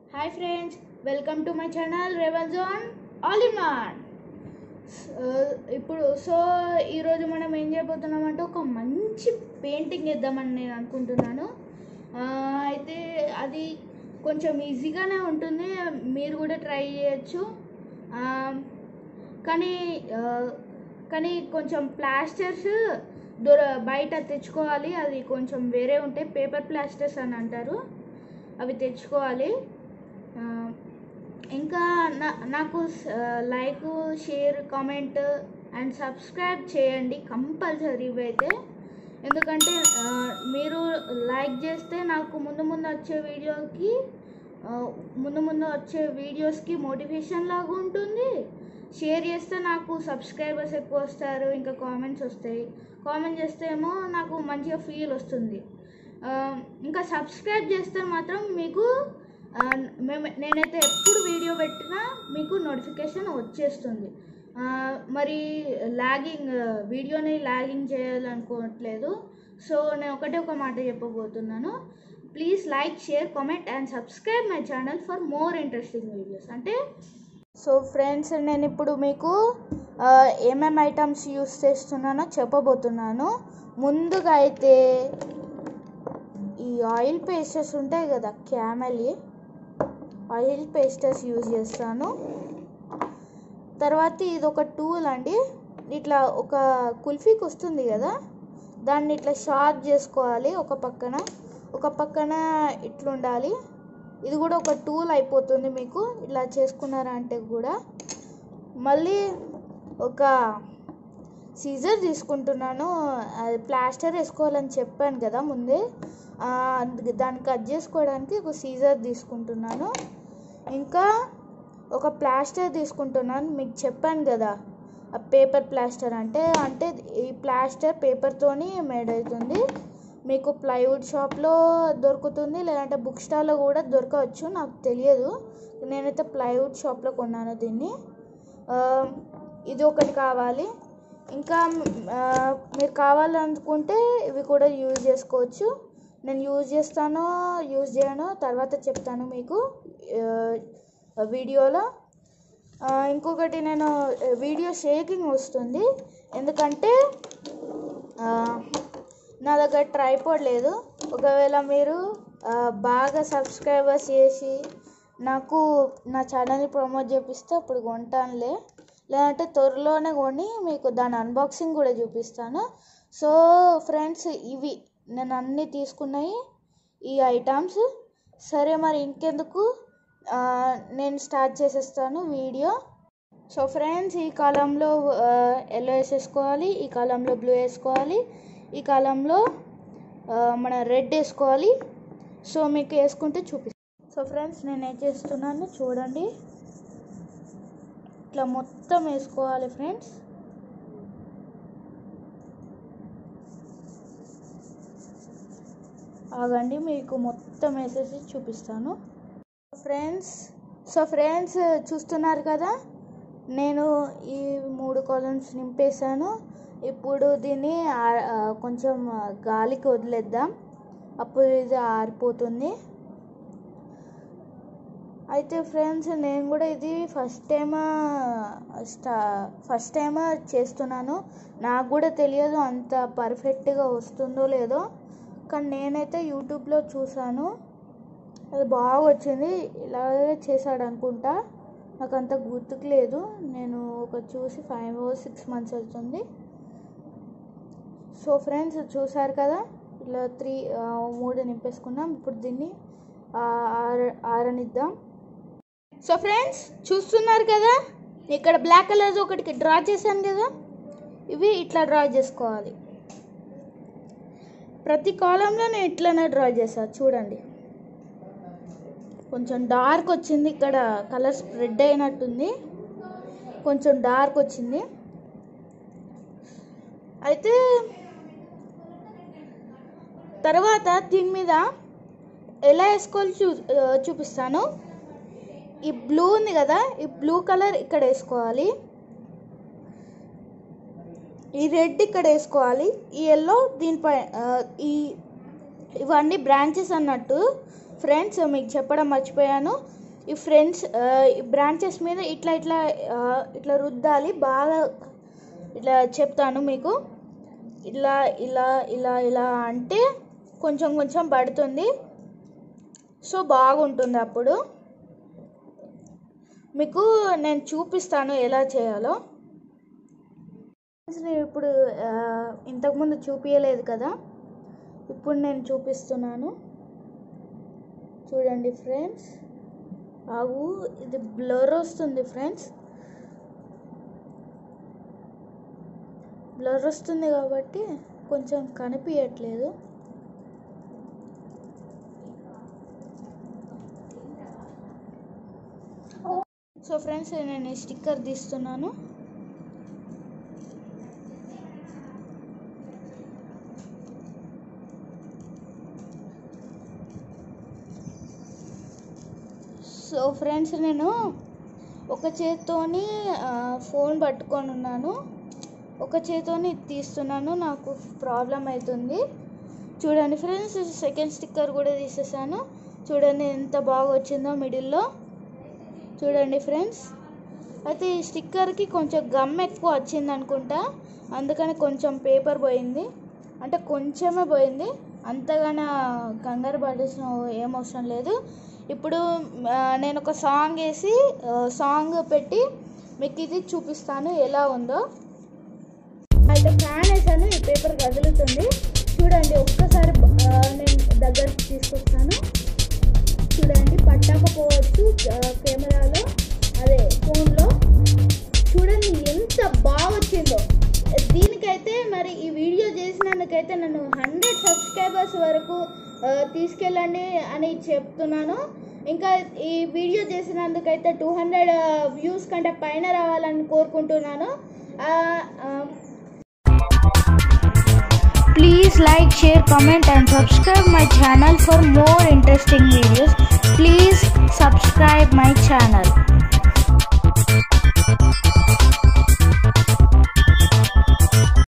Hi friends welcome to my channel Revel Zone all in one ఇప్పుడు so ఈరోజు మనం ఏం చేయబోతున్నామంటే ఒక మంచి పెయింటింగ్ వేద్దామని నేను అనుకుంటున్నాను ఆ, అయితే అది కొంచెం ఈజీగానే ఉంటుంది మీరు కూడా ట్రై చేయొచ్చు ఆ, కానీ ఆ, కానీ కొంచెం ప్లాస్టర్స్ దొర బయట తెచ్చుకోవాలి అది కొంచెం వేరే ఉంటాయి పేపర్ ప్లాస్టర్స్ అని అంటారు అవి తెచ్చుకోవాలి ఆ, ఇంకా నా నాకు like share comment and subscribe చేయండి కంపల్సరీ అయితే ఎందుకంటే ఆ, మీరు లైక్ చేస్తే నాకు ముందు ముందు వచ్చే వీడియోకి ఆ, ముందు ముందు వచ్చే వీడియోస్కి మోటివేషన్ లాగా ఉంటుంది షేర్ చేస్తే నాకు సబ్స్క్రైబర్స్ ఎక్కువ వస్తారు ఇంకా కామెంట్స్ వస్తాయి కామెంట్ చేస్తే ఏమో నాకు మంచిగా ఫీల్ వస్తుంది ఆ, ఇంకా సబ్స్క్రైబ్ చేస్తే మాత్రం మీకు ఆ, మేము నేనైతే ఎప్పుడు వీడియో పెట్టినా మీకు నోటిఫికేషన్ వచ్చేస్తుంది ఆ, మరి లాగింగ్ వీడియోని లాగింగ్ చేయాలనుకోవట్లేదు సో నేను ఒకటే ఒక మాట చెప్పబోతున్నాను please like share comment and subscribe my channel for more interesting videos అంటే సో ఫ్రెండ్స్ నేను ఇప్పుడు మీకు ఏమేమి ఐటమ్స్ యూస్ చేస్తున్నానో చెప్పబోతున్నాను ముందుగా అయితే ఈ ఆయిల్ పేస్టర్స్ ఉంటాయి కదా క్యామెల్ ఆయిల్ పేస్టర్స్ యూజ్ చేస్తాను తర్వాత ఇది ఒక టూల్ అండి ఇట్లా ఒక కుల్ఫీకి వస్తుంది కదా దాన్ని ఇట్లా షార్ప్ చేసుకోవాలి ఒక పక్కన ఒక పక్కన ఇట్లుండాలి ఇది కూడా ఒక టూల్ అయిపోతుంది మీకు ఇలా చేసుకున్నారంటే కూడా మళ్ళీ ఒక సీజర్ తీసుకుంటున్నాను అది ప్లాస్టర్ వేసుకోవాలని చెప్పాను కదా ముందే ఆ, అందుకే దాన్ని కట్ చేసుకోవడానికి ఒక సీజర్ తీసుకుంటున్నాను ఇంకా ఒక ప్లాస్టర్ తీసుకుంటున్నాను మీకు చెప్పాను కదా ఆ పేపర్ ప్లాస్టర్ అంటే అంటే ఈ ప్లాస్టర్ పేపర్తోని మేడ్ అవుతుంది మీకు ప్లైవుడ్ షాప్లో దొరుకుతుంది లేదంటే బుక్ స్టాల్లో కూడా దొరకవచ్చు నాకు తెలియదు నేనైతే ప్లైవుడ్ షాప్లో కొన్నాను దీన్ని ఆ, ఇది ఒకటి కావాలి ఇంకా ఆ, మీరు కావాలనుకుంటే ఇవి కూడా యూజ్ చేసుకోవచ్చు నేను యూజ్ చేస్తానో యూజ్ చేయను తర్వాత చెప్తాను మీకు ఆ, వీడియోలో ఆ, ఇంకొకటి నేను వీడియో షేకింగ్ వస్తుంది ఎందుకంటే ఆ, నా దగ్గర ట్రైపాడ్ లేదు ఒకవేళ మీరు ఆ, బాగా సబ్స్క్రైబర్స్ చేసి నాకు నా ఛానల్ని ప్రమోట్ చేపిస్తే అప్పుడు కొంటానులే లేదంటే త్వరలోనే కొని మీకు దాని అన్బాక్సింగ్ కూడా చూపిస్తాను సో ఫ్రెండ్స్ ఇవి నేను అన్నీ తీసుకున్నాయి ఈ ఐటమ్స్ సరే మరి ఇంకెందుకు ఆ, నేను స్టార్ట్ చేసేస్తాను వీడియో సో ఫ్రెండ్స్ ఈ కాలంలో ఎల్లో వేసేసుకోవాలి ఈ కాలంలో బ్లూ వేసుకోవాలి ఈ కాలంలో ఆ, మన రెడ్ వేసుకోవాలి సో మీకు వేసుకుంటే చూపిస్తాను సో ఫ్రెండ్స్ నేను ఏం చేస్తున్నాను చూడండి ఇట్లా మొత్తం వేసుకోవాలి ఫ్రెండ్స్ ఆగండి మీకు మొత్తం వేసేసి చూపిస్తాను ఫ్రెండ్స్ సో ఫ్రెండ్స్ చూస్తున్నారు కదా నేను ఈ మూడు కాలమ్స్ నింపేశాను ఇప్పుడు దీన్ని ఆ- ఆ, కొంచెం గాలికి వదిలేద్దాం అప్పుడు ఇది ఆరిపోతుంది అయితే ఫ్రెండ్స్ నేను కూడా ఇది ఫస్ట్ టైం స్టా ఫస్ట్ టైం చేస్తున్నాను నాకు కూడా తెలియదు అంత పర్ఫెక్ట్గా వస్తుందో లేదో కానీ నేనైతే యూట్యూబ్లో చూసాను అది బాగా వచ్చింది ఇలాగే చేశాడు అనుకుంటా నాకు అంత గుర్తుకు లేదు నేను ఒక చూసి ఫైవ్ సిక్స్ మంత్స్ అవుతుంది సో ఫ్రెండ్స్ చూసారు కదా ఇలా త్రీ మూడు నింపేసుకున్నాం ఇప్పుడు దీన్ని ఆ, ఆర ఆరనిద్దాం సో ఫ్రెండ్స్ చూస్తున్నారు కదా ఇక్కడ బ్లాక్ కలర్ ఒకటి డ్రా చేశాను కదా ఇవి ఇట్లా డ్రా చేసుకోవాలి ప్రతి కాలంలో నేను ఇట్లనే డ్రా చేశాను చూడండి కొంచెం డార్క్ వచ్చింది ఇక్కడ కలర్ స్ప్రెడ్ అయినట్టుంది కొంచెం డార్క్ వచ్చింది అయితే తర్వాత దీని మీద ఎలా వేసుకోవాలి చూ ఆ, చూపిస్తాను ఈ బ్లూ ఉంది కదా ఈ బ్లూ కలర్ ఇక్కడ వేసుకోవాలి ఈ రెడ్ ఇక్కడ వేసుకోవాలి ఈ ఎల్లో దీనిపై ఆ, ఈ ఇవన్నీ బ్రాంచెస్ అన్నట్టు ఫ్రెండ్స్ మీకు చెప్పడం మర్చిపోయాను ఈ ఫ్రెండ్స్ ఈ బ్రాంచెస్ మీద ఇట్లా ఇట్లా ఆ, ఇట్లా రుద్దాలి బాగా ఇట్లా చెప్తాను మీకు ఇలా ఇలా ఇలా ఇలా అంటే కొంచెం కొంచెం పడుతుంది సో బాగుంటుంది అప్పుడు మీకు నేను చూపిస్తాను ఎలా చేయాలో నేను ఇప్పుడు ఆ, ఇంతకుముందు చూపించలేదు కదా ఇప్పుడు నేను చూపిస్తున్నాను చూడండి ఫ్రెండ్స్ ఆగు ఇది బ్లర్ వస్తుంది ఫ్రెండ్స్ బ్లర్ వస్తుంది కాబట్టి కొంచెం కనిపించట్లేదు సో ఫ్రెండ్స్ నేను ఈ స్టిక్కర్ తీస్తున్నాను సో ఫ్రెండ్స్ నేను ఒక చేత్తోని ఆ, ఫోన్ పట్టుకొని ఉన్నాను ఒక చేత్తోని ఇది తీస్తున్నాను నాకు ప్రాబ్లం అవుతుంది చూడండి ఫ్రెండ్స్ సెకండ్ స్టిక్కర్ కూడా తీసేసాను చూడండి ఎంత బాగా వచ్చిందో మిడిల్లో చూడండి ఫ్రెండ్స్ అయితే ఈ స్టిక్కర్కి కొంచెం గమ్ ఎక్కువ వచ్చింది అనుకుంటా అందుకని కొంచెం పేపర్ పోయింది అంటే కొంచెమే పోయింది అంతగానో కంగారు పడాల్సిన ఏం అవసరం లేదు ఇప్పుడు ఆ, నేను ఒక సాంగ్ వేసి ఆ, సాంగ్ పెట్టి మీకు ఇది చూపిస్తాను ఎలా ఉందో అయితే ఫ్యాన్ వేసాను ఈ పేపర్ కదులుతుంది చూడండి ఒక్కసారి ఆ, నేను దగ్గరికి తీసుకొస్తాను చూడండి పట్టకపోవచ్చు ఆ, కెమెరాలో అదే ఫోన్లో చూడండి ఎంత బాగా వచ్చిందో దీనికైతే మరి ఈ వీడియో చేసినందుకైతే నన్ను హండ్రెడ్ సబ్స్క్రైబర్స్ వరకు ఆ, తీసుకెళ్ళండి అని చెప్తున్నాను ఇంకా ఈ వీడియో చేసినందుకైతే టూ హండ్రెడ్ వ్యూస్ కంటే పైన రావాలని కోరుకుంటున్నాను ఆ, ఆ, Please like, share, comment and subscribe my channel for more interesting videos.